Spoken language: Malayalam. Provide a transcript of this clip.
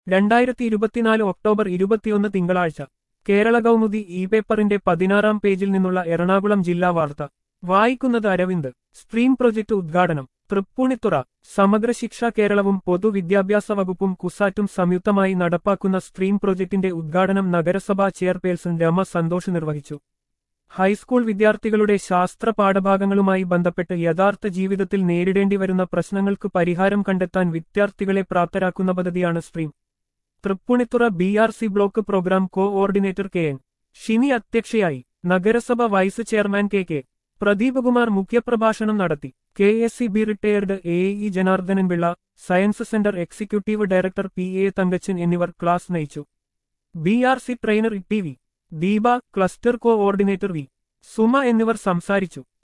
രണ്ടായിരത്തി ഇരുപത്തിനാല് ഒക്ടോബർ ഇരുപത്തിയൊന്ന് തിങ്കളാഴ്ച കേരള കൗമുദി ഇ പേപ്പറിന്റെ പതിനാറാം പേജിൽ നിന്നുള്ള എറണാകുളം ജില്ലാ വാർത്ത വായിക്കുന്നത് അരവിന്ദ് സ്ട്രീം പ്രൊജക്ട് ഉദ്ഘാടനം തൃപ്പൂണിത്തുറ സമഗ്ര ശിക്ഷ കേരളവും പൊതുവിദ്യാഭ്യാസ വകുപ്പും കുസാറ്റും സംയുക്തമായി നടപ്പാക്കുന്ന സ്ട്രീം പ്രൊജക്ടിന്റെ ഉദ്ഘാടനം നഗരസഭാ ചെയർപേഴ്സൺ രമ സന്തോഷ് നിർവഹിച്ചു ഹൈസ്കൂൾ വിദ്യാർത്ഥികളുടെ ശാസ്ത്ര പാഠഭാഗങ്ങളുമായി ബന്ധപ്പെട്ട് യഥാർത്ഥ ജീവിതത്തിൽ നേരിടേണ്ടി വരുന്ന പ്രശ്നങ്ങൾക്ക് പരിഹാരം കണ്ടെത്താൻ വിദ്യാർത്ഥികളെ പ്രാപ്തരാക്കുന്ന പദ്ധതിയാണ് stream Thrippunithura B R C block programme coordinator K N Shini അധ്യക്ഷയായി നഗരസഭ vice chairman K K Pradeep Kumar മുഖ്യപ്രഭാഷണം നടത്തി K S C B retired A E Janardhanan Pillai science centre executive director P A Thankachan എന്നിവർ ക്ലാസ് നയിച്ചു B R C trainer T V Deepa cluster coordinator V Suma എന്നിവർ സംസാരിച്ചു